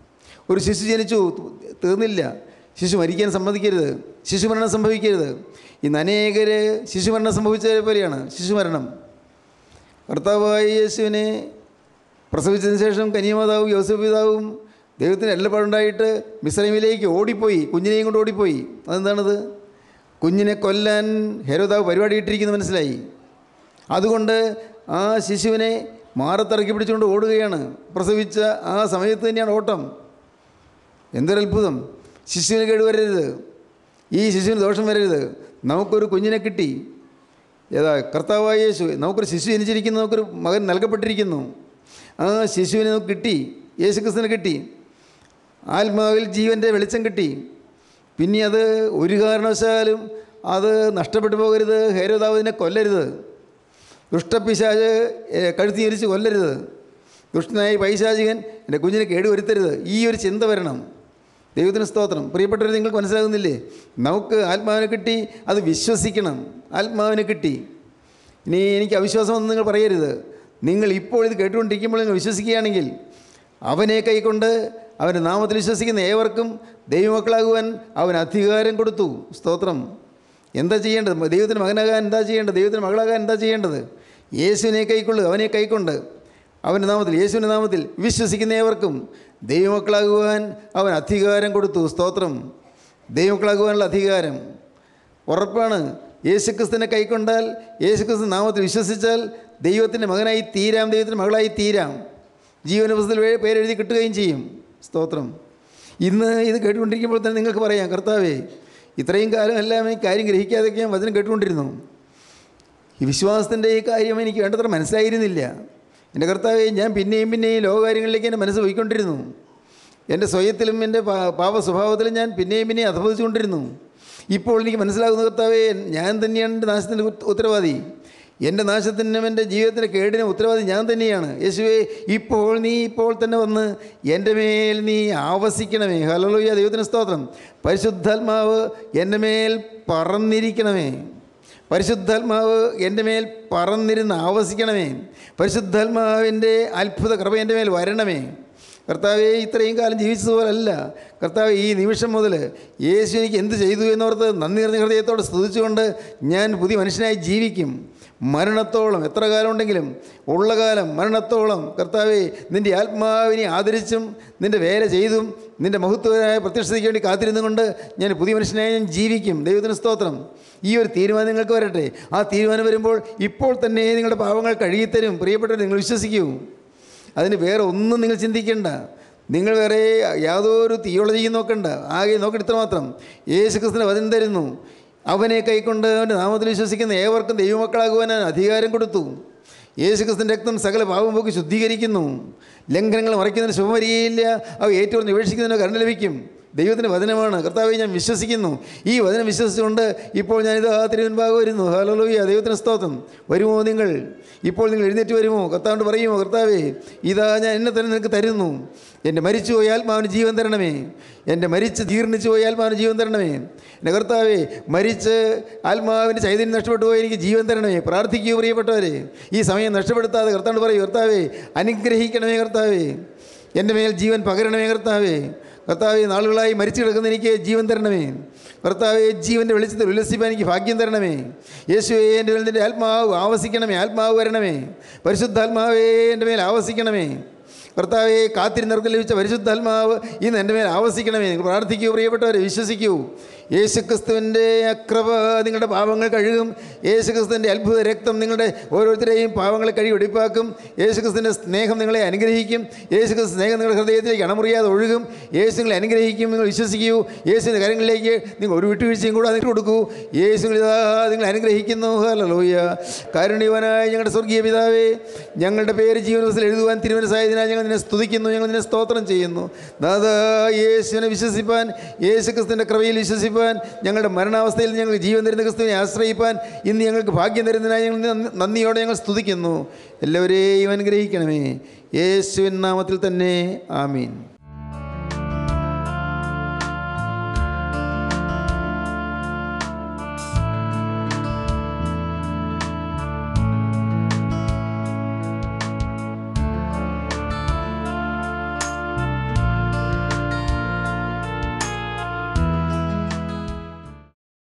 ഒരു ശിശു ജനിച്ചു തീർന്നില്ല ശിശു മരിക്കാൻ സമ്മതിക്കരുത് ശിശുമരണം സംഭവിക്കരുത് ഇന്ന് അനേകർ ശിശുമരണം സംഭവിച്ചത് പോലെയാണ് ശിശുമരണം കർത്താവായ യേശുവിനെ പ്രസവിച്ചതിന് ശേഷം കന്യമാതാവും യോസഫ് പിതാവും ദൈവത്തിന് എല്ലപ്പാടുണ്ടായിട്ട് മിശ്രമിലേക്ക് ഓടിപ്പോയി കുഞ്ഞിനെയും കൊണ്ട് ഓടിപ്പോയി അതെന്താണത് കുഞ്ഞിനെ കൊല്ലാൻ ഹെരോദാവ് പരിപാടി ഇട്ടിരിക്കുന്നു മനസ്സിലായി അതുകൊണ്ട് ആ ശിശുവിനെ മാറത്തിറക്കി പിടിച്ചുകൊണ്ട് ഓടുകയാണ് പ്രസവിച്ച ആ സമയത്ത് തന്നെയാണ് ഓട്ടം എന്തൊരത്ഭുതം ശിശുവിന് കേടുവരരുത് ഈ ശിശുവിന് ദോഷം വരരുത് നമുക്കൊരു കുഞ്ഞിനെ കിട്ടി ഏതാ കർത്താവായ യേശു നമുക്കൊരു ശിശു ജനിച്ചിരിക്കുന്നു നമുക്കൊരു മകൻ നൽകപ്പെട്ടിരിക്കുന്നു ആ ശിശുവിനെ നമുക്ക് കിട്ടി യേശു ക്രിസ്തുവിനെ കിട്ടി ആത്മാവിൽ ജീവൻ്റെ വെളിച്ചം കിട്ടി പിന്നെ അത് ഒരു കാരണവശാലും അത് നഷ്ടപ്പെട്ടു പോകരുത് ഹേരോദാവിനെ കൊല്ലരുത് ദുഷ്ടപിശാജ് ഏ, കഴുത്തി ഞെരിച്ച് കൊല്ലരുത് ദുഷ്ടനായ പൈശാചികൻ എൻ്റെ കുഞ്ഞിനെ കേടുവരുത്തരുത് ഈ ഒരു ചിന്ത വരണം ദൈവത്തിന് സ്തോത്രം പ്രിയപ്പെട്ടവർ നിങ്ങൾക്ക് മനസ്സിലാകുന്നില്ലേ നമുക്ക് ആത്മാവിനെ കിട്ടി അത് വിശ്വസിക്കണം ആത്മാവിനെ കിട്ടി ഇനി എനിക്ക് അവിശ്വാസമൊന്നും നിങ്ങൾ പറയരുത് നിങ്ങൾ ഇപ്പോൾ ഇത് കേട്ടുകൊണ്ടിരിക്കുമ്പോൾ നിങ്ങൾ വിശ്വസിക്കുകയാണെങ്കിൽ അവനെ കൈക്കൊണ്ട് അവൻ്റെ നാമത്തിൽ വിശ്വസിക്കുന്ന ഏവർക്കും ദൈവമക്കളാകുവാൻ അവൻ അധികാരം കൊടുത്തു സ്തോത്രം എന്താ ചെയ്യേണ്ടത് ദൈവത്തിന് മകനാകാൻ എന്താ ചെയ്യേണ്ടത് ദൈവത്തിന് മകളാകാൻ എന്താ ചെയ്യേണ്ടത് യേശുവിനെ കൈക്കൊള്ളു അവനെ കൈക്കൊണ്ട് അവൻ്റെ നാമത്തിൽ യേശുവിൻ്റെ നാമത്തിൽ വിശ്വസിക്കുന്ന ഏവർക്കും ദൈവമക്കളാകുവാൻ അവൻ അധികാരം കൊടുത്തു സ്തോത്രം ദൈവമക്കളാകുവാനുള്ള അധികാരം ഉറപ്പാണ് യേശുക്രിസ്തുവിനെ കൈക്കൊണ്ടാൽ യേശുക്രിസ്തു നാമത്തിൽ വിശ്വസിച്ചാൽ ദൈവത്തിൻ്റെ മകനായി തീരാം ദൈവത്തിൻ്റെ മകളായി തീരാം ജീവന പുസ്തകത്തിൽ വേ- പേരെഴുതി കിട്ടുകയും ചെയ്യും സ്തോത്രം ഇന്ന് ഇത് കേട്ടുകൊണ്ടിരിക്കുമ്പോൾ തന്നെ നിങ്ങൾക്ക് പറയാം കർത്താവേ ഇത്രയും കാലം എല്ലാം ഈ കാര്യം ഗ്രഹിക്കാതെയൊക്കെ ഞാൻ വചനം കേട്ടുകൊണ്ടിരുന്നു ഈ വിശ്വാസത്തിൻ്റെ ഈ കാര്യം എനിക്ക് വേണ്ടത്ര മനസ്സിലായിരുന്നില്ല എൻ്റെ കർത്താവെ ഞാൻ പിന്നെയും പിന്നെയും ലോകകാര്യങ്ങളിലേക്ക് എൻ്റെ മനസ്സ് പോയിക്കൊണ്ടിരുന്നു എൻ്റെ സ്വയത്തിലും എൻ്റെ പാ- പാപ സ്വഭാവത്തിലും ഞാൻ പിന്നെയും പിന്നെയും അധപതിച്ചുകൊണ്ടിരുന്നു ഇപ്പോൾ എനിക്ക് മനസ്സിലാകുന്ന കർത്താവെ ഞാൻ തന്നെയാണ് എൻ്റെ നാശത്തിൻ്റെ ഉത്ത- ഉത്തരവാദി എൻ്റെ നാശത്തിനും എൻ്റെ ജീവിതത്തിൻ്റെ കേടിനും ഉത്തരവാദി ഞാൻ തന്നെയാണ് യേശുവേ ഇപ്പോൾ നീ ഇപ്പോൾ തന്നെ വന്ന് എൻ്റെ മേൽ നീ ആവസിക്കണമേ ഹലോയ ദൈവത്തിന് സ്തോത്രം പരിശുദ്ധാത്മാവ് എൻ്റെ മേൽ പറന്നിരിക്കണമേ പരിശുദ്ധാത്മാവ് എൻ്റെ മേൽ പറന്നിരുന്ന് ആവസിക്കണമേ പരിശുദ്ധാത്മാവിൻ്റെ അത്ഭുത കൃപ എൻ്റെ മേൽ വരണമേ കർത്താവെ ഇത്രയും കാലം ജീവിച്ചതുപോലല്ല കർത്താവ് ഈ നിമിഷം മുതൽ യേശു എനിക്ക് എന്ത് ചെയ്തു എന്നോർത്ത് നന്ദി നിറഞ്ഞ ഹൃദയത്തോടെ സ്തുതിച്ചുകൊണ്ട് ഞാൻ പുതിയ മനുഷ്യനായി ജീവിക്കും മരണത്തോളം എത്ര കാലം ഉണ്ടെങ്കിലും ഉള്ള കാലം മരണത്തോളം കർത്താവെ നിൻ്റെ ആത്മാവിനെ ആദരിച്ചും നിൻ്റെ വേല ചെയ്തും നിൻ്റെ മഹത്വമായ പ്രത്യക്ഷതയ്ക്ക് വേണ്ടി കാത്തിരുന്നുകൊണ്ട് ഞാൻ പുതിയ മനുഷ്യനായി ഞാൻ ജീവിക്കും ദൈവത്തിന് സ്തോത്രം ഈ ഒരു തീരുമാനം നിങ്ങൾക്ക് വരട്ടെ ആ തീരുമാനം വരുമ്പോൾ ഇപ്പോൾ തന്നെ നിങ്ങളുടെ പാവങ്ങൾ കഴുകിത്തരും പ്രിയപ്പെട്ടവർ നിങ്ങൾ വിശ്വസിക്കൂ അതിന് വേറെ ഒന്നും നിങ്ങൾ ചിന്തിക്കേണ്ട നിങ്ങൾ വേറെ യാതൊരു തിയോളജിയും നോക്കണ്ട ആകെ നോക്കിയിട്ട് ഇത്ര മാത്രം യേശു ക്രിസ്തുവിന് വചനം തരുന്നു അവനെ കൈക്കൊണ്ട് അവൻ്റെ നാമത്തിൽ വിശ്വസിക്കുന്ന ഏവർക്കും ദൈവമക്കളാകുവാൻ അവൻ അധികാരം കൊടുത്തു യേശു ക്രിസ്തുവിൻ്റെ രക്തം സകല പാവം പോക്കി ശുദ്ധീകരിക്കുന്നു ലംഘനങ്ങൾ മറയ്ക്കുന്നതിന് ശുഭമരിയയില്ല അവ ഏറ്റവും നിവേശിക്കുന്നതിന് കരുണ ലഭിക്കും ദൈവത്തിൻ്റെ വചനമാണ് കർത്താവെ ഞാൻ വിശ്വസിക്കുന്നു ഈ വചനം വിശ്വസിച്ചുകൊണ്ട് ഇപ്പോൾ ഞാനിത് ആ തിരുവൻഭാഗം വരുന്നു ഹലോയ ദൈവത്തിന് സ്തോത്രം വരുമോ നിങ്ങൾ ഇപ്പോൾ നിങ്ങൾ എഴുന്നേറ്റ് വരുമോ കർത്താവിനോട് പറയുമോ കർത്താവേ ഇതാ ഞാൻ എന്നെ തന്നെ നിനക്ക് തരുന്നു എൻ്റെ മരിച്ചു പോയ ആത്മാവിന് ജീവൻ തരണമേ എൻ്റെ മരിച്ച് ജീർണിച്ചു പോയ ആത്മാവിന് ജീവൻ തരണമേ എൻ്റെ കർത്താവേ മരിച്ച് ആത്മാവിൻ്റെ ചൈതന്യം നഷ്ടപ്പെട്ടു പോയി എനിക്ക് ജീവൻ തരണമേ പ്രാർത്ഥിക്കൂ പ്രിയപ്പെട്ടവരെ ഈ സമയം നഷ്ടപ്പെടുത്താതെ കർത്താവോട് പറയൂ കർത്താവേ അനുഗ്രഹിക്കണമേ കർത്താവേ എൻ്റെ മേൽ ജീവൻ പകരണമേ കർത്താവേ കർത്താവെ നാളുകളായി മരിച്ചു കിടക്കുന്ന എനിക്ക് ജീവൻ തരണമേ കർത്താവെ ജീവൻ്റെ വെളിച്ചത്തിൽ ഉല്ലസിപ്പാൻ എനിക്ക് ഭാഗ്യം തരണമേ യേശുവേ എൻ്റെ മേൽ നിൻ്റെ ആത്മാവ് ആവസിക്കണമേ ആത്മാവ് വരണമേ പരിശുദ്ധാത്മാവേ എൻ്റെ മേൽ ആവസിക്കണമേ കർത്താവെ കാത്തിരുന്നവർക്ക് ലഭിച്ച പരിശുദ്ധാത്മാവ് ഇന്ന് എൻ്റെ മേൽ ആവസിക്കണമേ നിങ്ങൾ പ്രാർത്ഥിക്കൂ പ്രിയപ്പെട്ടവരെ വിശ്വസിക്കൂ യേശുക്രിസ്തുവിൻ്റെ അക്രമ നിങ്ങളുടെ പാവങ്ങൾ കഴുകും യേശുക്രിസ്തുവിൻ്റെ അത്ഭുത രക്തം നിങ്ങളുടെ ഓരോരുത്തരെയും പാവങ്ങളെ കഴുകി വെടിപ്പാക്കും യേശുക്രിസ്തുവിൻ്റെ സ്നേഹം നിങ്ങളെ അനുഗ്രഹിക്കും യേശുക്രിസ്തു സ്നേഹം നിങ്ങളുടെ ഹൃദയത്തിലേക്ക് അണമുറിയാതെ ഒഴുകും യേശു നിങ്ങളെ അനുഗ്രഹിക്കും നിങ്ങൾ വിശ്വസിക്കൂ യേശുവിൻ്റെ കാര്യങ്ങളിലേക്ക് നിങ്ങൾ ഒരു വിട്ടുവീഴ്ചയും കൂടെ അതിന് കൊടുക്കൂ യേശു ഇതാ നിങ്ങൾ അനുഗ്രഹിക്കുന്നു ഹല്ലേലൂയ കാരുണ്യവനായ ഞങ്ങളുടെ സ്വർഗീയ പിതാവേ ഞങ്ങളുടെ പേര് ജീവനത്തിൽ എഴുതുവാൻ തിരുവനസായതിനാൽ ഞങ്ങൾ നിന്നെ സ്തുതിക്കുന്നു ഞങ്ങൾ നിന്നെ സ്തോത്രം ചെയ്യുന്നു ദാദാ യേശുവിനെ വിശ്വസിപ്പാൻ യേശു ക്രിസ്തുവിൻ്റെ കൃപയിൽ വിശ്വസിപ്പാൻ ഞങ്ങളുടെ മരണാവസ്ഥയിൽ ഞങ്ങൾ ജീവൻ തരുന്ന ക്രിസ്തുവിനെ ആശ്രയിപ്പാൻ ഇന്ന് ഞങ്ങൾക്ക് ഭാഗ്യം തരുന്നതിനായി ഞങ്ങൾ നന്ദി- നന്ദിയോടെ ഞങ്ങൾ സ്തുതിക്കുന്നു എല്ലാവരെയും അനുഗ്രഹിക്കണമേ യേശുവിൻ നാമത്തിൽ തന്നെ ആമീൻ